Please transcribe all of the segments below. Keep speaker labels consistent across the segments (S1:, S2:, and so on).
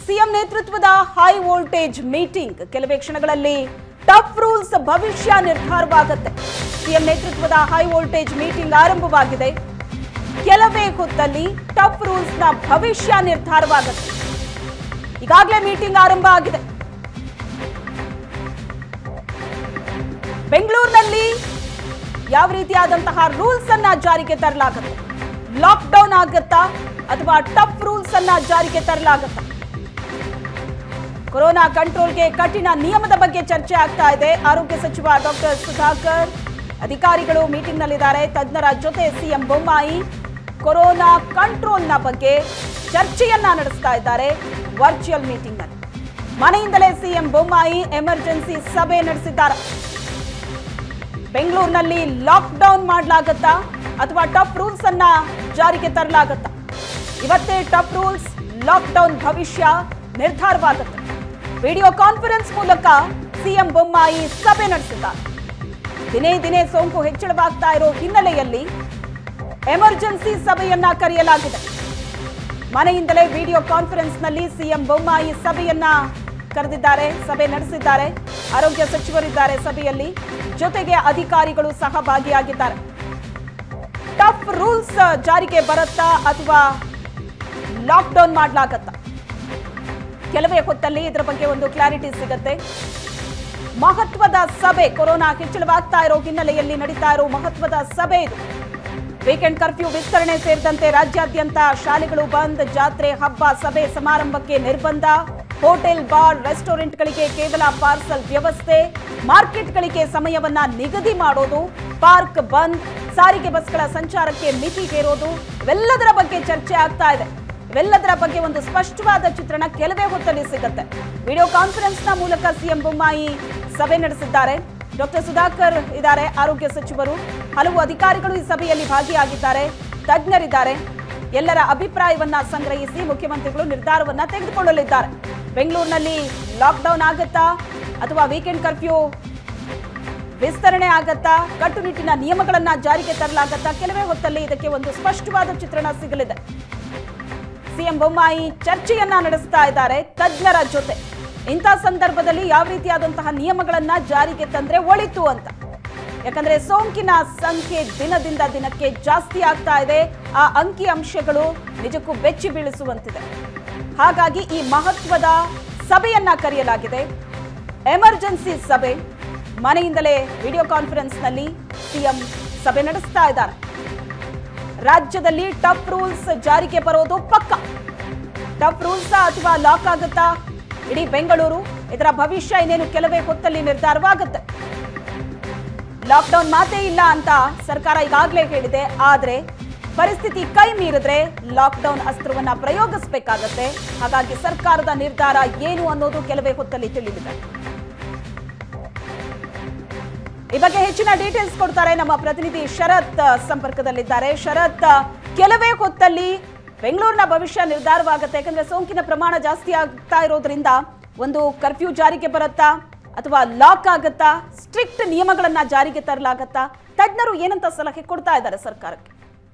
S1: CM ನೇತೃತ್ವದ high voltage meeting ಕೆಲವೇ ಕ್ಷಣಗಳಲ್ಲಿ ಟಫ್ ರೂಲ್ಸ್ ಭವಿಷ್ಯ ನಿರ್ಧಾರವಾಗುತ್ತೆ ಸಿಎಂ ನೇತೃತ್ವದ ಹೈ ವೋಲ್ಟೇಜ್ ಮೀಟಿಂಗ್ ಆರಂಭವಾಗಿದೆ ಕೆಲವೇ ಹೊತ್ತಲ್ಲಿ ಟಫ್ ರೂಲ್ಸ್ ನ ಭವಿಷ್ಯ ನಿರ್ಧಾರವಾಗುತ್ತೆ ಈಗಾಗಲೇ ಮೀಟಿಂಗ್ ಆರಂಭ ಆಗಿದೆ ಬೆಂಗಳೂರಿನಲ್ಲಿ ಯಾವ ರೀತಿಯಾದಂತಹ ರೂಲ್ಸ್ ಅನ್ನ ಜಾರಿಗೆ ತರಲಾಗುತ್ತೆ ಲಾಕ್ ಡೌನ್ ಆಗತ್ತಾ ಅಥವಾ ಟಫ್ ರೂಲ್ಸ್ ಅನ್ನ ಜಾರಿಗೆ ತರಲಾಗುತ್ತಾ ಕೊರೋನಾ ಕಂಟ್ರೋಲ್ಗೆ ಕಠಿಣ ನಿಯಮದ ಬಗ್ಗೆ ಚರ್ಚೆ ಆಗ್ತಾ ಇದೆ ಆರೋಗ್ಯ ಸಚಿವ ಡಾಕ್ಟರ್ ಸುಧಾಕರ್ ಅಧಿಕಾರಿಗಳು ಮೀಟಿಂಗ್ನಲ್ಲಿದ್ದಾರೆ ತಜ್ಞರ ಜೊತೆ ಸಿಎಂ ಬೊಮ್ಮಾಯಿ ಕೊರೋನಾ ಕಂಟ್ರೋಲ್ನ ಬಗ್ಗೆ ಚರ್ಚೆಯನ್ನ ನಡೆಸ್ತಾ ಇದ್ದಾರೆ ವರ್ಚುವಲ್ ಮೀಟಿಂಗ್ನಲ್ಲಿ ಮನೆಯಿಂದಲೇ ಸಿಎಂ ಬೊಮ್ಮಾಯಿ ಎಮರ್ಜೆನ್ಸಿ ಸಭೆ ನಡೆಸಿದ್ದಾರೆ ಬೆಂಗಳೂರಿನಲ್ಲಿ ಲಾಕ್ ಡೌನ್ ಮಾಡಲಾಗತ್ತಾ ಅಥವಾ ಟಫ್ ರೂಲ್ಸ್ ಅನ್ನ ಜಾರಿಗೆ ತರಲಾಗತ್ತಾ ಇವತ್ತೇ ಟಫ್ ರೂಲ್ಸ್ ಲಾಕ್ ಡೌನ್ ಭವಿಷ್ಯ ನಿರ್ಧಾರವಾಗುತ್ತೆ ವಿಡಿಯೋ ಕಾನ್ಫರೆನ್ಸ್ ಮೂಲಕ ಸಿಎಂ ಬೊಮ್ಮಾಯಿ ಸಭೆ ನಡೆಸಿದ್ದಾರೆ ದಿನೇ ದಿನೇ ಸೋಂಕು ಹೆಚ್ಚಳವಾಗ್ತಾ ಇರೋ ಹಿನ್ನೆಲೆಯಲ್ಲಿ ಎಮರ್ಜೆನ್ಸಿ ಸಭೆಯನ್ನ ಕರೆಯಲಾಗಿದೆ ಮನೆಯಿಂದಲೇ ವಿಡಿಯೋ ಕಾನ್ಫರೆನ್ಸ್ನಲ್ಲಿ ಸಿಎಂ ಬೊಮ್ಮಾಯಿ ಸಭೆಯನ್ನ ಕರೆದಿದ್ದಾರೆ ಸಭೆ ನಡೆಸಿದ್ದಾರೆ ಆರೋಗ್ಯ ಸಚಿವರಿದ್ದಾರೆ ಸಭೆಯಲ್ಲಿ ಜೊತೆಗೆ ಅಧಿಕಾರಿಗಳು ಸಹ ಭಾಗಿಯಾಗಿದ್ದಾರೆ ಟಫ್ ರೂಲ್ಸ್ ಜಾರಿಗೆ ಬರುತ್ತಾ ಅಥವಾ ಲಾಕ್ ಡೌನ್ ಮಾಡಲಾಗತ್ತಾ ಕೆಲವೇ ಹೊತ್ತಲ್ಲಿ ಇದರ ಬಗ್ಗೆ ಒಂದು ಕ್ಲಾರಿಟಿ ಸಿಗತ್ತೆ ಮಹತ್ವದ ಸಭೆ ಕೊರೋನಾ ಹೆಚ್ಚಳವಾಗ್ತಾ ಇರೋ ಹಿನ್ನೆಲೆಯಲ್ಲಿ ನಡೀತಾ ಇರೋ ಮಹತ್ವದ ಸಭೆ ಇದು ವೀಕೆಂಡ್ ಕರ್ಫ್ಯೂ ವಿಸ್ತರಣೆ ಸೇರಿದಂತೆ ರಾಜ್ಯಾದ್ಯಂತ ಶಾಲೆಗಳು ಬಂದ್ ಜಾತ್ರೆ ಹಬ್ಬ ಸಭೆ ಸಮಾರಂಭಕ್ಕೆ ನಿರ್ಬಂಧ ಹೋಟೆಲ್ ಬಾರ್ ರೆಸ್ಟೋರೆಂಟ್ಗಳಿಗೆ ಕೇವಲ ಪಾರ್ಸಲ್ ವ್ಯವಸ್ಥೆ ಮಾರ್ಕೆಟ್ಗಳಿಗೆ ಸಮಯವನ್ನ ನಿಗದಿ ಮಾಡೋದು ಪಾರ್ಕ್ ಬಂದ್ ಸಾರಿಗೆ ಬಸ್ಗಳ ಸಂಚಾರಕ್ಕೆ ಮಿತಿ ಹೇರೋದು ಇವೆಲ್ಲದರ ಬಗ್ಗೆ ಚರ್ಚೆ ಆಗ್ತಾ ಇದೆ ಇವೆಲ್ಲದರ ಬಗ್ಗೆ ಒಂದು ಸ್ಪಷ್ಟವಾದ ಚಿತ್ರಣ ಕೆಲವೇ ಹೊತ್ತಲ್ಲಿ ಸಿಗುತ್ತೆ ವಿಡಿಯೋ ಕಾನ್ಫರೆನ್ಸ್ ನ ಮೂಲಕ ಸಿಎಂ ಬೊಮ್ಮಾಯಿ ಸಭೆ ನಡೆಸಿದ್ದಾರೆ ಡಾಕ್ಟರ್ ಸುಧಾಕರ್ ಇದ್ದಾರೆ ಆರೋಗ್ಯ ಸಚಿವರು ಹಲವು ಅಧಿಕಾರಿಗಳು ಈ ಸಭೆಯಲ್ಲಿ ಭಾಗಿಯಾಗಿದ್ದಾರೆ ತಜ್ಞರಿದ್ದಾರೆ ಎಲ್ಲರ ಅಭಿಪ್ರಾಯವನ್ನ ಸಂಗ್ರಹಿಸಿ ಮುಖ್ಯಮಂತ್ರಿಗಳು ನಿರ್ಧಾರವನ್ನ ತೆಗೆದುಕೊಳ್ಳಲಿದ್ದಾರೆ ಬೆಂಗಳೂರಿನಲ್ಲಿ ಲಾಕ್ಡೌನ್ ಆಗತ್ತಾ ಅಥವಾ ವೀಕೆಂಡ್ ಕರ್ಫ್ಯೂ ವಿಸ್ತರಣೆ ಆಗತ್ತಾ ಕಟ್ಟುನಿಟ್ಟಿನ ನಿಯಮಗಳನ್ನ ಜಾರಿಗೆ ತರಲಾಗತ್ತಾ ಕೆಲವೇ ಹೊತ್ತಲ್ಲಿ ಇದಕ್ಕೆ ಒಂದು ಸ್ಪಷ್ಟವಾದ ಚಿತ್ರಣ ಸಿಗಲಿದೆ ಸಿಎಂ ಬೊಮ್ಮಾಯಿ ಚರ್ಚೆಯನ್ನ ನಡೆಸ್ತಾ ಇದ್ದಾರೆ ತಜ್ಞರ ಜೊತೆ ಇಂಥ ಸಂದರ್ಭದಲ್ಲಿ ಯಾವ ರೀತಿಯಾದಂತಹ ನಿಯಮಗಳನ್ನ ಜಾರಿಗೆ ತಂದ್ರೆ ಒಳಿತು ಅಂತ ಯಾಕಂದ್ರೆ ಸೋಂಕಿನ ಸಂಖ್ಯೆ ದಿನದಿಂದ ದಿನಕ್ಕೆ ಜಾಸ್ತಿ ಆಗ್ತಾ ಇದೆ ಆ ಅಂಕಿ ಅಂಶಗಳು ನಿಜಕ್ಕೂ ಬೆಚ್ಚಿ ಬೀಳಿಸುವಂತಿದೆ ಹಾಗಾಗಿ ಈ ಮಹತ್ವದ ಸಭೆಯನ್ನ ಕರೆಯಲಾಗಿದೆ ಎಮರ್ಜೆನ್ಸಿ ಸಭೆ ಮನೆಯಿಂದಲೇ ವಿಡಿಯೋ ಕಾನ್ಫರೆನ್ಸ್ನಲ್ಲಿ ಸಿಎಂ ಸಭೆ ನಡೆಸ್ತಾ ಇದ್ದಾರೆ ರಾಜ್ಯದಲ್ಲಿ ಟಫ್ ರೂಲ್ಸ್ ಜಾರಿಗೆ ಬರೋದು ಪಕ್ಕ ಟಫ್ ರೂಲ್ಸ್ ಅಥವಾ ಲಾಕ್ ಆಗುತ್ತಾ ಇಡೀ ಬೆಂಗಳೂರು ಇದರ ಭವಿಷ್ಯ ಇನ್ನೇನು ಕೆಲವೇ ಹೊತ್ತಲ್ಲಿ ನಿರ್ಧಾರವಾಗುತ್ತೆ ಲಾಕ್ಡೌನ್ ಮಾತೇ ಇಲ್ಲ ಅಂತ ಸರ್ಕಾರ ಈಗಾಗಲೇ ಹೇಳಿದೆ ಆದ್ರೆ ಪರಿಸ್ಥಿತಿ ಕೈ ಮೀರಿದ್ರೆ ಲಾಕ್ಡೌನ್ ಅಸ್ತ್ರವನ್ನ ಪ್ರಯೋಗಿಸಬೇಕಾಗತ್ತೆ ಹಾಗಾಗಿ ಸರ್ಕಾರದ ನಿರ್ಧಾರ ಏನು ಅನ್ನೋದು ಕೆಲವೇ ಹೊತ್ತಲ್ಲಿ ತಿಳಿದಿದೆ ಈ ಬಗ್ಗೆ ಹೆಚ್ಚಿನ ಡೀಟೇಲ್ಸ್ ಕೊಡ್ತಾರೆ ನಮ್ಮ ಪ್ರತಿನಿಧಿ ಶರತ್ ಆ, ಸಂಪರ್ಕದಲ್ಲಿದ್ದಾರೆ ಶರತ್ ಆ, ಕೆಲವೇ ಹೊತ್ತಲ್ಲಿ ಬೆಂಗಳೂರಿನ ಭವಿಷ್ಯ ನಿರ್ಧಾರವಾಗುತ್ತೆ ಯಾಕಂದ್ರೆ ಸೋಂಕಿನ ಪ್ರಮಾಣ ಜಾಸ್ತಿ ಆಗ್ತಾ ಇರೋದ್ರಿಂದ ಒಂದು ಕರ್ಫ್ಯೂ ಜಾರಿಗೆ ಬರುತ್ತಾ ಅಥವಾ ಲಾಕ್ ಆಗುತ್ತಾ ಸ್ಟ್ರಿಕ್ಟ್ ನಿಯಮಗಳನ್ನ ಜಾರಿಗೆ ತರಲಾಗತ್ತಾ ತಜ್ಞರು ಏನಂತ ಸಲಹೆ ಕೊಡ್ತಾ ಇದ್ದಾರೆ ಸರ್ಕಾರಕ್ಕೆ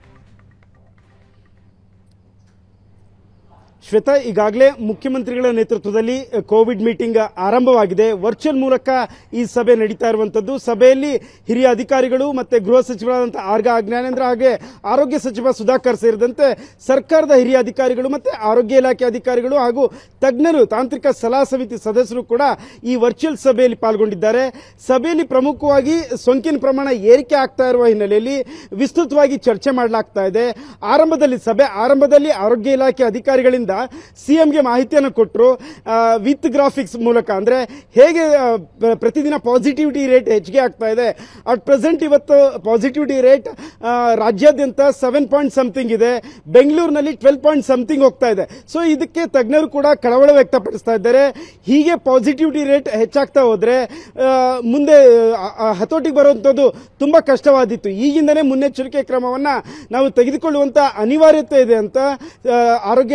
S2: ಶ್ವೇತಾ ಈಗಾಗಲೇ ಮುಖ್ಯಮಂತ್ರಿಗಳ ನೇತೃತ್ವದಲ್ಲಿ ಕೋವಿಡ್ ಮೀಟಿಂಗ್ ಆರಂಭವಾಗಿದೆ ವರ್ಚುವಲ್ ಮೂಲಕ ಈ ಸಭೆ ನಡೀತಾ ಇರುವಂತದ್ದು ಸಭೆಯಲ್ಲಿ ಹಿರಿಯ ಅಧಿಕಾರಿಗಳು ಮತ್ತೆ ಗೃಹ ಸಚಿವರಾದಂಥ ಆರ್ಗ ಜ್ಞಾನೇಂದ್ರ ಹಾಗೆ ಆರೋಗ್ಯ ಸಚಿವ ಸುಧಾಕರ್ ಸೇರಿದಂತೆ ಸರ್ಕಾರದ ಹಿರಿಯ ಅಧಿಕಾರಿಗಳು ಮತ್ತೆ ಆರೋಗ್ಯ ಇಲಾಖೆ ಅಧಿಕಾರಿಗಳು ಹಾಗೂ ತಜ್ಞರು ತಾಂತ್ರಿಕ ಸಲಹಾ ಸಮಿತಿ ಸದಸ್ಯರು ಕೂಡ ಈ ವರ್ಚುವಲ್ ಸಭೆಯಲ್ಲಿ ಪಾಲ್ಗೊಂಡಿದ್ದಾರೆ ಸಭೆಯಲ್ಲಿ ಪ್ರಮುಖವಾಗಿ ಸೋಂಕಿನ ಪ್ರಮಾಣ ಏರಿಕೆ ಆಗ್ತಾ ಇರುವ ಹಿನ್ನೆಲೆಯಲ್ಲಿ ವಿಸ್ತೃತವಾಗಿ ಚರ್ಚೆ ಮಾಡಲಾಗ್ತಾ ಇದೆ ಆರಂಭದಲ್ಲಿ ಸಭೆ ಆರಂಭದಲ್ಲಿ ಆರೋಗ್ಯ ಇಲಾಖೆ ಅಧಿಕಾರಿಗಳಿಂದ ಸಿಎಂಗೆ ಮಾಹಿತಿಯನ್ನು ಕೊಟ್ಟರು ವಿತ್ ಗ್ರಾಫಿಕ್ಸ್ ಮೂಲಕ ಅಂದ್ರೆ ಹೇಗೆ ಆ, ಪ್ರ- ಪ್ರತಿದಿನ ಪಾಸಿಟಿವಿಟಿ ರೇಟ್ ಹೆಚ್ಚಿಗೆ ಆಗ್ತಾ ಇದೆ ಅಟ್ ಪ್ರೆಸೆಂಟ್ ಇವತ್ತು ಪಾಸಿಟಿವಿಟಿ ರೇಟ್ ರಾಜ್ಯಾದ್ಯಂತ ಸೆವೆನ್ ಪಾಯಿಂಟ್ ಸಮಥಿಂಗ್ ಇದೆ ಬೆಂಗಳೂರಿನಲ್ಲಿ ಟ್ವೆಲ್ ಪಾಯಿಂಟ್ ಸಮಥಿಂಗ್ ಹೋಗ್ತಾ ಇದೆ ಸೊ ಇದಕ್ಕೆ ತಜ್ಞರು ಕೂಡ ಕಳವಳ ವ್ಯಕ್ತಪಡಿಸ್ತಾ ಇದ್ದಾರೆ ಹೀಗೆ ಪಾಸಿಟಿವಿಟಿ ರೇಟ್ ಹೆಚ್ಚಾಗ್ತಾ ಹೋದ್ರೆ ಆ, ಮುಂದೆ ಆ, ಆ, ಹತೋಟಿಗೆ ಬರುವಂಥದ್ದು ತುಂಬಾ ಕಷ್ಟವಾದಿತ್ತು ಈಗಿಂದನೇ ಮುನ್ನೆಚ್ಚರಿಕೆ ಕ್ರಮವನ್ನ ನಾವು ತೆಗೆದುಕೊಳ್ಳುವಂತ ಅನಿವಾರ್ಯತೆ ಇದೆ ಅಂತ ಆ, ಆರೋಗ್ಯ ಇಲಾಖೆ ಅಧಿಕಾರಿ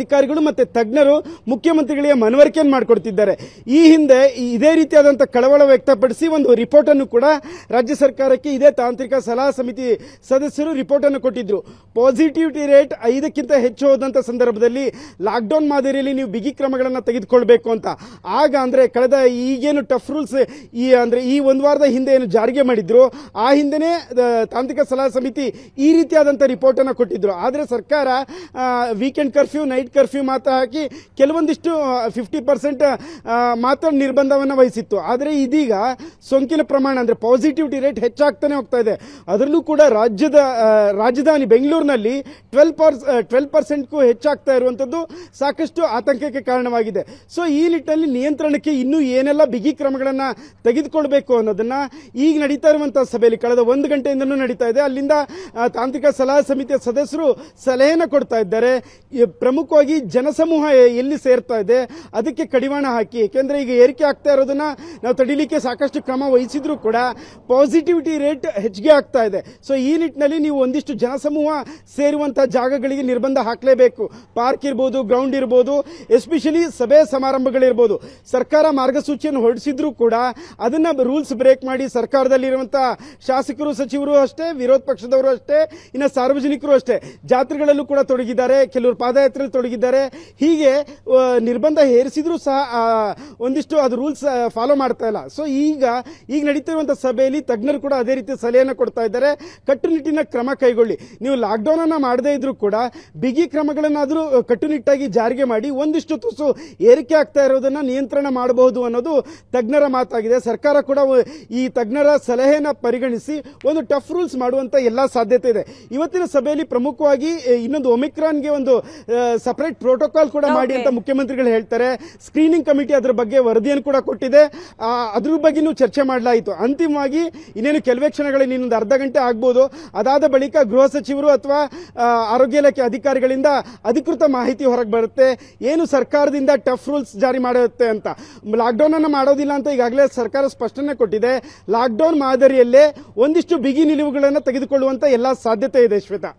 S2: ಅಧಿಕಾರಿಗಳು ಮತ್ತೆ ತಜ್ಞರು ಮುಖ್ಯಮಂತ್ರಿಗಳಿಗೆ ಮನವರಿಕೆಯನ್ನು ಮಾಡಿಕೊಡ್ತಿದ್ದಾರೆ ಈ ಹಿಂದೆ ಈ- ಇದೇ ರೀತಿಯಾದಂತಹ ಕಳವಳ ವ್ಯಕ್ತಪಡಿಸಿ ಒಂದು ರಿಪೋರ್ಟ್ ಅನ್ನು ಕೂಡ ರಾಜ್ಯ ಸರ್ಕಾರಕ್ಕೆ ಇದೇ ತಾಂತ್ರಿಕ ಸಲಹಾ ಸಮಿತಿ ಸದಸ್ಯರು ರಿಪೋರ್ಟ್ ಅನ್ನು ಕೊಟ್ಟಿದ್ರು ಪಾಸಿಟಿವಿಟಿ ರೇಟ್ ಐದಕ್ಕಿಂತ ಹೆಚ್ಚು ಹೋದಂತ ಸಂದರ್ಭದಲ್ಲಿ ಲಾಕ್ಡೌನ್ ಮಾದರಿಯಲ್ಲಿ ನೀವು ಬಿಗಿ ಕ್ರಮಗಳನ್ನು ತೆಗೆದುಕೊಳ್ಬೇಕು ಅಂತ ಆಗ ಅಂದ್ರೆ ಕಳೆದ ಈಗೇನು ಟಫ್ ರೂಲ್ಸ್ ಈ ಅಂದ್ರೆ ಈ ಒಂದು ವಾರದ ಹಿಂದೆ ಏನು ಜಾರಿಗೆ ಮಾಡಿದ್ರು ಆ ಹಿಂದೆನೇ ದ- ತಾಂತ್ರಿಕ ಸಲಹಾ ಸಮಿತಿ ಈ ರೀತಿಯಾದಂಥ ರಿಪೋರ್ಟ್ ಅನ್ನು ಕೊಟ್ಟಿದ್ರು ಆದರೆ ಸರ್ಕಾರ ವೀಕೆಂಡ್ ಕರ್ಫ್ಯೂ ನೈಟ್ ಕರ್ಫ್ಯೂ ಮಾತ್ರ ಹಾಕಿ ಕೆಲವೊಂದಿಷ್ಟು ಫಿಫ್ಟಿ ಪರ್ಸೆಂಟ್ ಮಾತ್ರ ನಿರ್ಬಂಧವನ್ನು ವಹಿಸಿತ್ತು ಆದರೆ ಇದೀಗ ಸೋಂಕಿನ ಪ್ರಮಾಣ ಅಂದ್ರೆ ಪಾಸಿಟಿವಿಟಿ ರೇಟ್ ಹೆಚ್ಚಾಗ್ತಾನೆ ಹೋಗ್ತಾ ಇದೆ ಅದರಲ್ಲೂ ಕೂಡ ರಾಜ್ಯದ ಆ, ರಾಜಧಾನಿ ಬೆಂಗಳೂರಿನಲ್ಲಿ ಟ್ವೆಲ್ ಪರ್ ಟ್ವೆಲ್ ಪರ್ಸೆಂಟ್ಗೂ ಹೆಚ್ಚಾಗ್ತಾ ಇರುವಂಥದ್ದು ಸಾಕಷ್ಟು ಆತಂಕಕ್ಕೆ ಕಾರಣವಾಗಿದೆ ಸೊ ಈ ನಿಟ್ಟಿನಲ್ಲಿ ನಿಯಂತ್ರಣಕ್ಕೆ ಇನ್ನೂ ಏನೆಲ್ಲ ಬಿಗಿ ಕ್ರಮಗಳನ್ನು ತೆಗೆದುಕೊಳ್ಬೇಕು ಅನ್ನೋದನ್ನ ಈಗ ನಡೀತಾ ಇರುವಂತಹ ಸಭೆಯಲ್ಲಿ ಕಳೆದ ಒಂದು ಗಂಟೆಯಿಂದನೂ ನಡೀತಾ ಇದೆ ಅಲ್ಲಿಂದ ಆ, ತಾಂತ್ರಿಕ ಸಲಹಾ ಸಮಿತಿಯ ಸದಸ್ಯರು ಸಲಹೆಯನ್ನು ಕೊಡ್ತಾ ಇದ್ದಾರೆ ಈ ಪ್ರಮುಖವಾಗಿ ಜನಸಮೂಹ ಎ- ಎಲ್ಲಿ ಸೇರ್ತಾ ಇದೆ ಅದಕ್ಕೆ ಕಡಿವಾಣ ಹಾಕಿ ಯಾಕೆಂದ್ರೆ ಈಗ ಏರಿಕೆ ಆಗ್ತಾ ಇರೋದನ್ನ ನಾವು ತಡಿಲಿಕ್ಕೆ ಸಾಕಷ್ಟು ಕ್ರಮ ವಹಿಸಿದ್ರು ಕೂಡ ಪಾಸಿಟಿವಿಟಿ ರೇಟ್ ಹೆಚ್ಚಿಗೆ ಆಗ್ತಾ ಇದೆ ಸೊ ಈ ನಿಟ್ಟಿನಲ್ಲಿ ನೀವು ಒಂದಿಷ್ಟು ಜನಸಮೂಹ ಸೇರುವಂತಹ ಜಾಗಗಳಿಗೆ ನಿರ್ಬಂಧ ಹಾಕಲೇಬೇಕು ಪಾರ್ಕ್ ಇರ್ಬೋದು ಗ್ರೌಂಡ್ ಇರ್ಬೋದು ಎಸ್ಪೆಷಲಿ ಸಭೆ ಸಮಾರಂಭಗಳಿರ್ಬೋದು ಸರ್ಕಾರ ಮಾರ್ಗಸೂಚಿಯನ್ನು ಹೊರಡಿಸಿದ್ರು ಕೂಡ ಅದನ್ನ ರೂಲ್ಸ್ ಬ್ರೇಕ್ ಮಾಡಿ ಸರ್ಕಾರದಲ್ಲಿರುವಂತಹ ಶಾಸಕರು ಸಚಿವರು ಅಷ್ಟೇ ವಿರೋಧ ಪಕ್ಷದವರು ಅಷ್ಟೇ ಇನ್ನು ಸಾರ್ವಜನಿಕರು ಅಷ್ಟೇ ಜಾತ್ರೆಗಳಲ್ಲೂ ಕೂಡ ತೊಡಗಿದ್ದಾರೆ ಕೆಲವರು ಪಾದಯಾತ್ರೆಯಲ್ಲಿ ತೊಡಗಿದ್ದಾರೆ ಹೀಗೆ ಆ, ನಿರ್ಬಂಧ ಹೇರಿಸಿದ್ರು ಸಹ ಆ, ಒಂದಿಷ್ಟು ಅದು ರೂಲ್ಸ್ ಫಾಲೋ ಮಾಡ್ತಾ ಇಲ್ಲ ಸೊ ಈಗ ಈಗ ನಡೀತಿರುವಂತಹ ಸಭೆಯಲ್ಲಿ ತಜ್ಞರು ಕೂಡ ಅದೇ ರೀತಿ ಸಲಹೆಯನ್ನು ಕೊಡ್ತಾ ಇದ್ದಾರೆ ಕಟ್ಟುನಿಟ್ಟಿನ ಕ್ರಮ ಕೈಗೊಳ್ಳಿ ನೀವು ಲಾಕ್ಡೌನ್ ಅನ್ನ ಮಾಡದೇ ಇದ್ರೂ ಕೂಡ ಬಿಗಿ ಕ್ರಮಗಳನ್ನಾದರೂ ಕಟ್ಟುನಿಟ್ಟಾಗಿ ಜಾರಿಗೆ ಮಾಡಿ ಒಂದಿಷ್ಟು ತುಸು ಏರಿಕೆ ಆಗ್ತಾ ಇರೋದನ್ನ ನಿಯಂತ್ರಣ ಮಾಡಬಹುದು ಅನ್ನೋದು ತಜ್ಞರ ಮಾತಾಗಿದೆ ಸರ್ಕಾರ ಕೂಡ ಒ- ಈ ತಜ್ಞರ ಸಲಹೆಯನ್ನು ಪರಿಗಣಿಸಿ ಒಂದು ಟಫ್ ರೂಲ್ಸ್ ಮಾಡುವಂತ ಎಲ್ಲಾ ಸಾಧ್ಯತೆ ಇದೆ ಇವತ್ತಿನ ಸಭೆಯಲ್ಲಿ ಪ್ರಮುಖವಾಗಿ ಎ, ಇನ್ನೊಂದು ಒಮಿಕ್ರಾನ್ಗೆ ಒಂದು ಸಪರೇಟ್ ಪ್ರೋಟೋಕಾಲ್ ಕೂಡ ಮಾಡಿ ಅಂತ
S1: Okay.
S2: ಮುಖ್ಯಮಂತ್ರಿಗಳು ಹೇಳ್ತಾರೆ ಸ್ಕ್ರೀನಿಂಗ್ ಕಮಿಟಿ ಅದರ ಬಗ್ಗೆ ವರದಿಯನ್ನು ಕೂಡ ಕೊಟ್ಟಿದೆ ಆ, ಅದ್ರ ಬಗ್ಗೆನೂ ಚರ್ಚೆ ಮಾಡಲಾಯಿತು ಅಂತಿಮವಾಗಿ ಇನ್ನೇನು ಕೆಲವೇ ಕ್ಷಣಗಳಲ್ಲಿ ಇನ್ನೊಂದು ಅರ್ಧ ಗಂಟೆ ಆಗ್ಬೋದು ಅದಾದ ಬಳಿಕ ಗೃಹ ಸಚಿವರು ಅಥವಾ ಆ, ಆರೋಗ್ಯ ಇಲಾಖೆ ಅಧಿಕಾರಿಗಳಿಂದ ಅಧಿಕೃತ ಮಾಹಿತಿ ಹೊರಗೆ ಬರುತ್ತೆ ಏನು ಸರ್ಕಾರದಿಂದ ಟಫ್ ರೂಲ್ಸ್ ಜಾರಿ ಮಾಡುತ್ತೆ ಅಂತ ಲಾಕ್ಡೌನ್ ಅನ್ನು ಮಾಡೋದಿಲ್ಲ ಅಂತ ಈಗಾಗಲೇ ಸರ್ಕಾರ ಸ್ಪಷ್ಟನೆ ಕೊಟ್ಟಿದೆ ಲಾಕ್ಡೌನ್ ಮಾದರಿಯಲ್ಲೇ ಒಂದಿಷ್ಟು ಬಿಗಿ ನಿಲುವುಗಳನ್ನು ತೆಗೆದುಕೊಳ್ಳುವಂತ ಎಲ್ಲಾ ಸಾಧ್ಯತೆ ಇದೆ ಶ್ವೇತಾ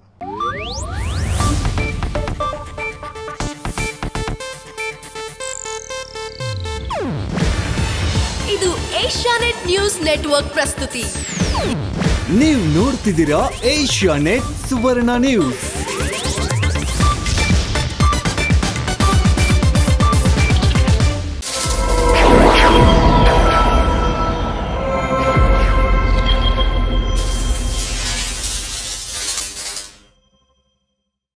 S3: ಇದು ಏಷ್ಯಾನೆಟ್ ನ್ಯೂಸ್ ನೆಟ್ವರ್ಕ್ ಪ್ರಸ್ತುತಿ
S4: ನೀವು ನೋಡ್ತಿದ್ದೀರಾ ಏಷ್ಯಾ ನೆಟ್ ಸುವರ್ಣ ನ್ಯೂಸ್